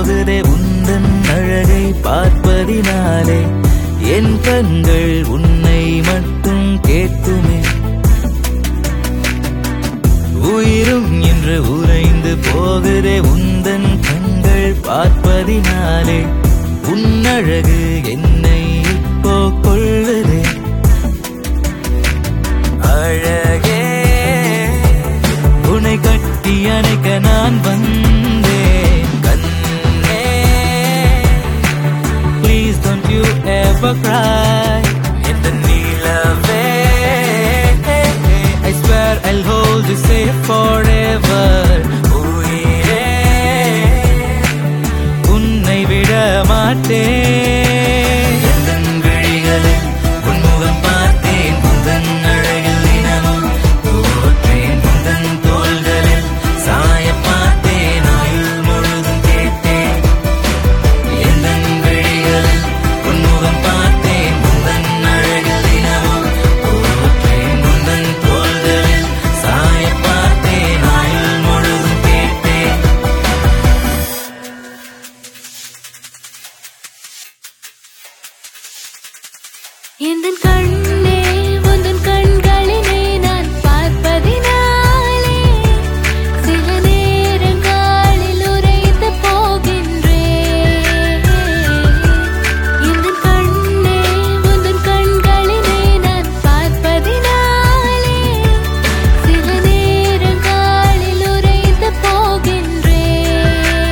போகுதே உந்தன் அழகை பார்ப்பதினாலே என் கண்கள் உன்னை மட்டும் கேட்குமே உயிரும் என்று உறைந்து போகுதே உந்தன் கண்கள் பார்ப்பதினாலே உன் அழகு என்னை இப்போ கொள்ளுதே அழகே உன்னை கட்டி அணைக்க நான் வந்தேன் கண்ணே Please don't you ever cry in the நிலவே I swear I'll hold you safe forever உயிரே உன்னை விட மாட்டேன் எந்தன் விழிகளில் உன் முகம் பார்த்தேன் உந்தன் அழகில் தினமும் தோற்றேன் உந்தன் தோள்களில் சாய பார்த்தேன் ஆயுள் முழுதும் கேட்டேன் எந்தன் விழிகளில் உன் முகம் பார்த்தேன் உந்தன் அழகில் தினமும் தோற்றேன் உந்தன் தோள்களில் சாய பார்த்தேன் ஆயுள் முழுதும் கேட்டேன் எந்தன் கண்ணே உந்தன் கண்களினை நான் பார்ப்பதினாலே சில நேரங்களில் உரைத்து போகின்றேன் எந்தன் கண்ணே உந்தன் கண்களினை நான் பார்ப்பதினாலே சில நேரங்களில் உரைத்து போகின்றேன்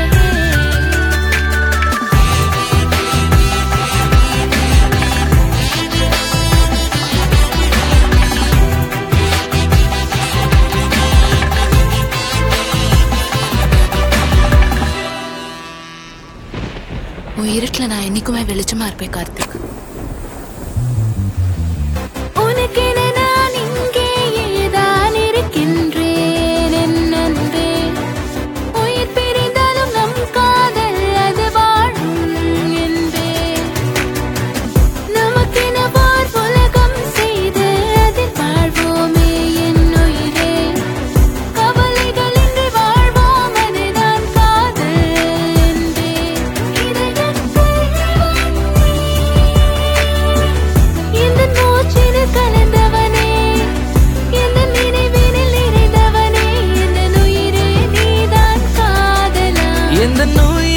உன் இருட்டில் நான் என்னைக்குமே வெளிச்சமா இருப்பேன் கார்த்திக் உனக்கென நான் இங்கேயேதான் இருக்கின்றேன் என் அன்பே. உயிர் பிரிந்தாலும் நம் காதல் அது வாழும் என்பே. நமக்கென ஓர் உலகம் செய்து அதில் வாழ்வோமே என் உயிரே. கவலைகளின்றி வாழ்வோம் அதுதான் காதல் என்பே. இதயத்தில் இந்த மூச்சினில் கலந்தவனே இந்த நினைவினில் நிறைந்தவனே இந்த உயிரே நீதான் காதலா எந்த நோய்